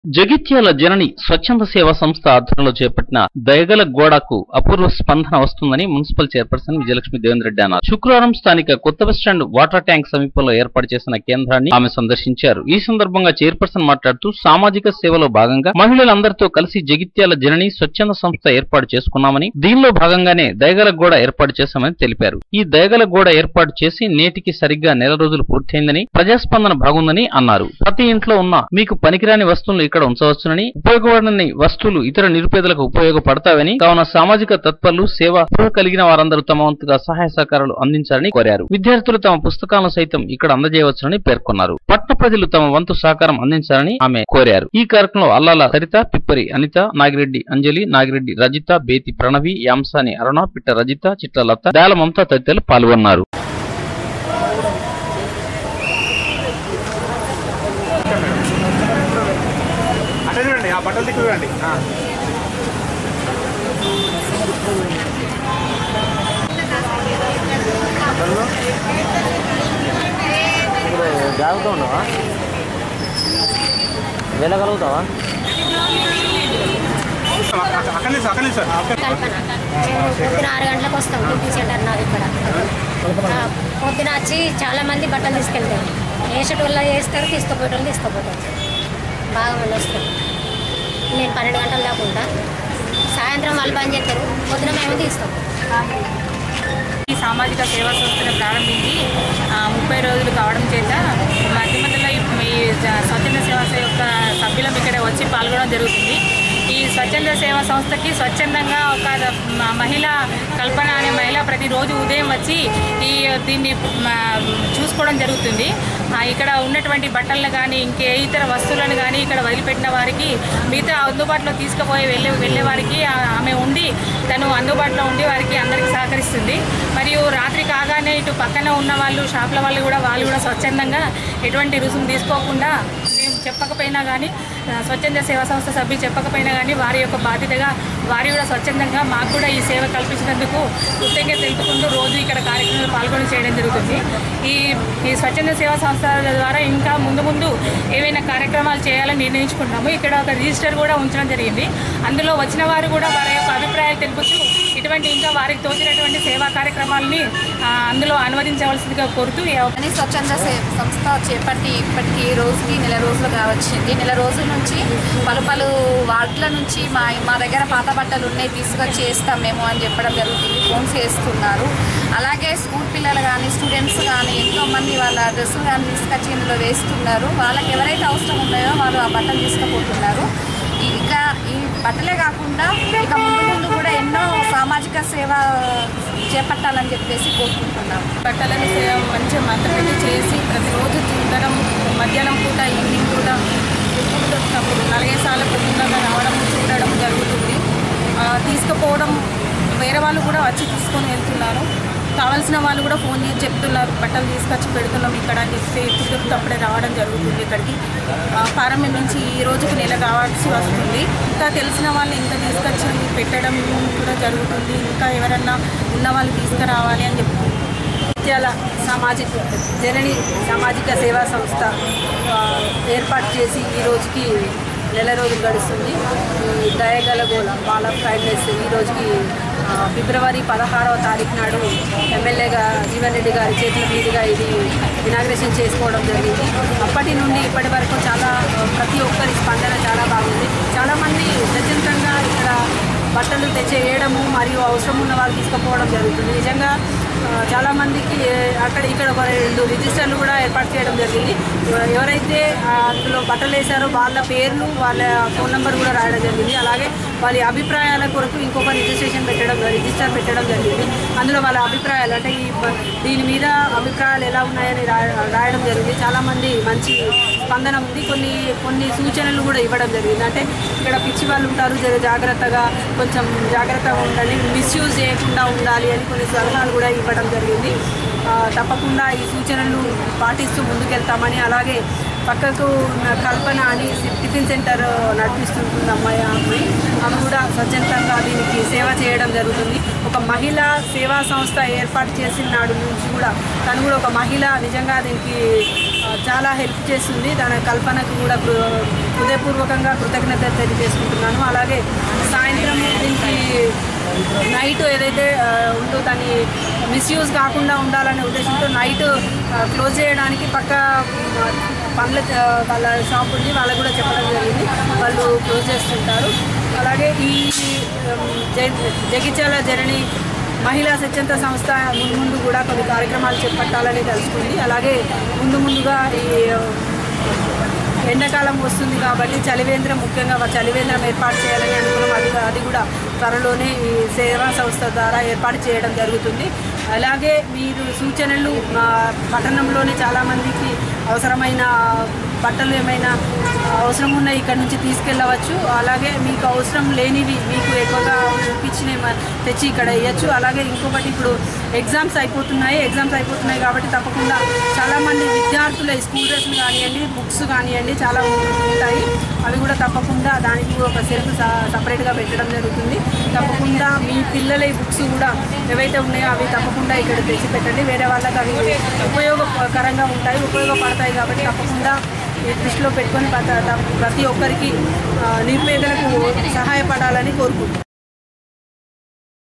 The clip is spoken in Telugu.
జగిత్యాల జనని స్వచ్ఛంద సేవా సంస్థ ఆధ్వర్యంలో చేపట్టిన దయగల గోడకు అపూర్వ స్పందన వస్తుందని మున్సిపల్ చైర్పర్సన్ విజయలక్ష్మి దేవేంద్ర రెడ్డి అన్నారు శుక్రవారం స్థానిక కొత్త బస్టాండ్ వాటర్ ట్యాంక్ సమీపంలో ఏర్పాటు చేసిన కేంద్రాన్ని ఆమె సందర్శించారు ఈ సందర్భంగా చైర్పర్సన్ మాట్లాడుతూ సామాజిక సేవలో భాగంగా మహిళలందరితో కలిసి జగిత్యాల జనని స్వచ్ఛంద సంస్థ ఏర్పాటు చేసుకున్నామని దీనిలో భాగంగానే దయగల గోడ ఏర్పాటు చేశామని తెలిపారు ఈ దయగల గోడ ఏర్పాటు చేసి నేటికి సరిగ్గా నెల రోజులు పూర్తయిందని ప్రజాస్పందన బాగుందని అన్నారు ప్రతి ఇంట్లో ఉన్న మీకు పనికిరాని వస్తువులు ఇక్కడ ఉంచవచ్చునని ఉపయోగపడని వస్తువులు ఇతర నిరుపేదలకు ఉపయోగపడతావని కావున సామాజిక తత్పరులు సేవ స్పృహ కలిగిన వారందరూ తమ వంతుగా సహాయ సహకారాలు అందించాలని కోరారు విద్యార్థులు తమ పుస్తకాలను సైతం ఇక్కడ అందజేయవచ్చునని పేర్కొన్నారు పట్న ప్రజలు తమ వంతు సహకారం అందించాలని ఆమె కోరారు ఈ కార్యక్రమంలో అల్లాల సరిత పిప్పరి అనిత నాగిరెడ్డి అంజలి నాగిరెడ్డి రజిత బేతి ప్రణవి యాంసాని అరుణ పిట్ట రజిత చిట్ల లత దాల మమత తదితరులు పాల్గొన్నారు అట్లా చూడండి ఆ బట్టలు దిక్కు చూడండి ఆ. జాగ్రత్త ఉండవా వెళ్ళగలుగుతావా అక్క- అక్కడి నుంచి అక్కడి నుంచి సార్ అక్కడి కల్పన మేము పొద్దున ఆరు గంటలకు వస్తాం టిఫిన్ సెంటర్ నాది ఇక్కడ ఆ, పొద్దున వచ్చి చాలా మంది బట్టలు తీసుకెళ్తారు వేసేటోళ్ళు వేస్తారు తీసుకుపోయేటోళ్ళు తీసుకుపోతారు బాగా మంది వస్తారు నేను పన్నెండు గంటల దాకా ఉంటా సాయంత్రం వాళ్ళు పని చేస్తారు పొద్దున మేము తీస్తాం ఈ సామాజిక సేవా సంస్థను ప్రారంభించి ఆ, ముప్పై రోజులు కావడం చేత మధ్య మధ్యలో ఈ- ఈ జ- స్వచ్ఛంద సేవా సంస్థ యొక్క సభ్యులం ఇక్కడ వచ్చి పాల్గొనడం జరుగుతుంది ఈ స్వచ్ఛంద సేవా సంస్థకి స్వచ్ఛందంగా ఒక మ- మహిళ కల్పన అనే మహిళ ప్రతిరోజు ఉదయం వచ్చి ఈ దీన్ని మ- చూసుకోవడం జరుగుతుంది ఆ, ఇక్కడ ఉన్నటువంటి బట్టలను కానీ ఇంకే ఇతర వస్తువులను కానీ ఇక్కడ వదిలిపెట్టిన వారికి మిగతా అందుబాటులో తీసుకుపోయి వెళ్ళే వెళ్ళే వారికి ఆ- ఆమె ఉండి తను అందుబాటులో ఉండి వారికి అందరికీ సహకరిస్తుంది మరియు రాత్రి కాగానే ఇటు పక్కన ఉన్న వాళ్ళు షాపుల వాళ్ళు కూడా వాళ్ళు కూడా స్వచ్ఛందంగా ఎటువంటి రుసుము తీసుకోకుండా మేము చెప్పకపోయినా కానీ ఆ, స్వచ్ఛంద సేవా సంస్థ సభ్యులు చెప్పకపోయినా కానీ వారి యొక్క బాధ్యతగా వారి కూడా స్వచ్ఛందంగా మాకు కూడా ఈ సేవ కల్పించినందుకు కృతజ్ఞత తెలుపుకుంటూ రోజు ఇక్కడ కార్యక్రమాలు పాల్గొని చేయడం జరుగుతుంది ఈ ఈ స్వచ్ఛంద సేవా సంస్థల ద్వారా ఇంకా ముందు ముందు ఏవైనా కార్యక్రమాలు చేయాలని నిర్ణయించుకున్నాము ఇక్కడ ఒక రిజిస్టర్ కూడా ఉంచడం జరిగింది అందులో వచ్చిన వారు కూడా వారి యొక్క అభిప్రాయాలు తెలుపుతూ ఇటువంటి ఇంకా వారికి తోచినటువంటి సేవా కార్యక్రమాలని ఆ, అందులో అనువదించవలసిందిగా కోరుతూ ఈ అవ- అని స్వచ్ఛంద సే- సంస్థ చేపట్టి ఇప్పటికి ఈ రోజుకి నెల రోజులుగా వచ్చింది నెల రోజుల నుంచి పలు పలు వార్డుల నుంచి మా మా దగ్గర పాత బట్టలు ఉన్నాయి తీసుకొచ్చి వేస్తాం మేము అని చెప్పడం జరుగుతుంది ఫోన్స్ చేస్తున్నారు అలాగే స్కూల్ పిల్లలు కానీ స్టూడెంట్స్ కానీ ఎంతో మంది వాళ్ళ డ్రెస్సులు కానీ తీసుకొచ్చి ఇందులో వేస్తున్నారు వాళ్ళకి ఎవరైతే అవసరం ఉన్నాయో వాళ్ళు ఆ బట్టలు తీసుకుపోతున్నారు ఇంకా ఈ బట్టలే కాకుండా ఇక ముందు ముందు కూడా ఎన్నో సామాజిక సేవ చేపట్టాలని చెప్పేసి కోరుకుంటున్నాం బట్టలను సే- మంచిగా మంటపెట్టి చేసి ప్రతిరోజు తినడం మధ్యాహ్నం పూట ఈవినింగ్ పూట ఎప్పుడు దొరికినప్పుడు నలగైదు సార్లు పొద్దున్న రావడం చూడడం జరుగుతుంది ఆ, తీసుకుపోవడం వేరే వాళ్ళు కూడా వచ్చి తీసుకొని వెళ్తున్నారు కావాల్సిన వాళ్ళు కూడా ఫోన్ చేసి చెప్తున్నారు బట్టలు తీసుకొచ్చి పెడుతున్నాం ఇక్కడ అని చెప్తే ఎప్పుడు దొరికితే అప్పుడే రావడం జరుగుతుంది ఇక్కడికి ఆ, ప్రారంభం నుంచి ఈ రోజుకి నెల కావాల్సి వస్తుంది ఇంకా తెలిసిన వాళ్ళు ఇంకా తీసుకొచ్చి పెట్టడం కూడా జరుగుతుంది ఇంకా ఎవరన్నా ఉన్న వాళ్ళు తీసుకురావాలి అని చెప్తున్నారు ముత్యాల సామాజిక జనని సామాజిక సేవా సంస్థ ఆ, ఏర్పాటు చేసి ఈ రోజుకి నెల రోజులు గడుస్తుంది ఈ దయగల గోళ బాల్ ఆఫ్ కైండ్నెస్ ఈ రోజుకి ఆ, ఫిబ్రవరి పదహారవ తారీఖు నాడు ఎమ్మెల్యేగా జీవన్ రెడ్డి గారి చేతుల మీదుగా ఇది ఇనాగ్రేషన్ చేసుకోవడం జరిగింది అప్పటి నుండి ఇప్పటి వరకు చాలా ఆ, ప్రతి ఒక్కరి స్పందన చాలా బాగుంది చాలామంది స్వచ్ఛందంగా ఇక్కడ బట్టలు తెచ్చేయడము మరియు అవసరం ఉన్న వాళ్ళు తీసుకుపోవడం జరుగుతుంది నిజంగా ఆ, చాలా మందికి ఏ, అక్కడ ఇక్కడ ఒక రెండు రిజిస్టర్లు కూడా ఏర్పాటు చేయడం జరిగింది ఎవ- ఎవరైతే ఆ, అందులో బట్టలు వేశారో వాళ్ళ పేర్లు వాళ్ళ ఫోన్ నెంబర్ కూడా రాయడం జరిగింది అలాగే వాళ్ళ అభిప్రాయాల కొరకు ఇంకొక రిజిస్ట్రేషన్ పెట్టడం రిజిస్టర్ పెట్టడం జరిగింది అందులో వాళ్ళ అభిప్రాయాలు అంటే ఈ బ- దీని మీద అభిప్రాయాలు ఎలా ఉన్నాయని రాయ- రాయడం జరిగింది చాలామంది మంచి స్పందన ఉంది కొన్ని కొన్ని సూచనలు కూడా ఇవ్వడం జరిగింది అంటే ఇక్కడ పిచ్చి వాళ్ళు ఉంటారు జర జాగ్రత్తగా కొంచెం జాగ్రత్తగా ఉండాలి మిస్యూజ్ చేయకుండా ఉండాలి అని కొన్ని సలహాలు కూడా ఇవ్వడం జరిగింది ఆ, తప్పకుండా ఈ సూచనలు పాటిస్తూ ముందుకెళ్తామని అలాగే పక్కకు ఉన్న కల్పన అని టిఫిన్ సెంటర్ నడిపిస్తుంటుంది అమ్మాయి ఆ అమ్మాయి ఆమె కూడా స్వచ్ఛందంగా దీనికి సేవ చేయడం జరుగుతుంది ఒక మహిళా సేవా సంస్థ ఏర్పాటు చేసిన నాడు నుంచి కూడా తను కూడా ఒక మహిళ నిజంగా దీనికి ఆ, చాలా హెల్ప్ చేస్తుంది తన కల్పనకు కూడా కృ- హృదయపూర్వకంగా కృతజ్ఞత తెలియజేసుకుంటున్నాను అలాగే సాయంత్రం దీనికి నైట్ ఏదైతే ఆ, ఉందో దాన్ని మిస్యూజ్ కాకుండా ఉండాలనే ఉద్దేశంతో నైట్ క్లోజ్ చేయడానికి పక్క ఆ, పండ్ల ఆ, వాళ్ళ షాప్ ఉంది వాళ్ళకు కూడా చెప్పడం జరిగింది వాళ్ళు క్లోజ్ చేస్తుంటారు అలాగే ఈ ఉమ్, జ- జగిత్యాల జరణి మహిళా స్వచ్ఛంద సంస్థ ముందు ముందు కూడా కొన్ని కార్యక్రమాలు చేపట్టాలని తెలుసుకుంది అలాగే ముందు ముందుగా ఈ ఎండాకాలం వస్తుంది కాబట్టి చలివేంద్రం ముఖ్యంగా చలివేంద్రం ఏర్పాటు చేయాలని అనుకున్నాం అది అది కూడా త్వరలోనే ఈ సేవా సంస్థ ద్వారా ఏర్పాటు చేయడం జరుగుతుంది అలాగే మీరు సూచనలు మా పట్టణంలోని చాలామందికి అవసరమైన బట్టలు ఏమైనా అవసరం ఉన్నాయి ఇక్కడ నుంచి తీసుకెళ్ళవచ్చు అలాగే మీకు అవసరం లేనివి మీకు ఎక్కువగా చూపించినవి మ- తెచ్చి ఇక్కడ వేయచ్చు అలాగే ఇంకొకటి ఇప్పుడు ఎగ్జామ్స్ అయిపోతున్నాయి ఎగ్జామ్స్ అయిపోతున్నాయి కాబట్టి తప్పకుండా చాలామంది విద్యార్థుల స్కూల్ డ్రెస్సులు కానివ్వండి బుక్స్ కానివ్వండి చాలా ఉంటాయి అవి కూడా తప్పకుండా దానికి ఒక సెల్ఫ్ సపరేట్గా పెట్టడం జరుగుతుంది తప్పకుండా మీ పిల్లల బుక్స్ కూడా ఏవైతే ఉన్నాయో అవి తప్పకుండా ఇక్కడ తెచ్చి పెట్టండి వేరే వాళ్ళకి అవి ఉపయోగకరంగా ఉంటాయి ఉపయోగపడతాయి కాబట్టి తప్పకుండా ఈ దృష్టిలో పెట్టుకొని ప్రతి ప్రతి ఒక్కరికి ఆ, నిరుపేదలకు సహాయపడాలని కోరుకుంటున్నాను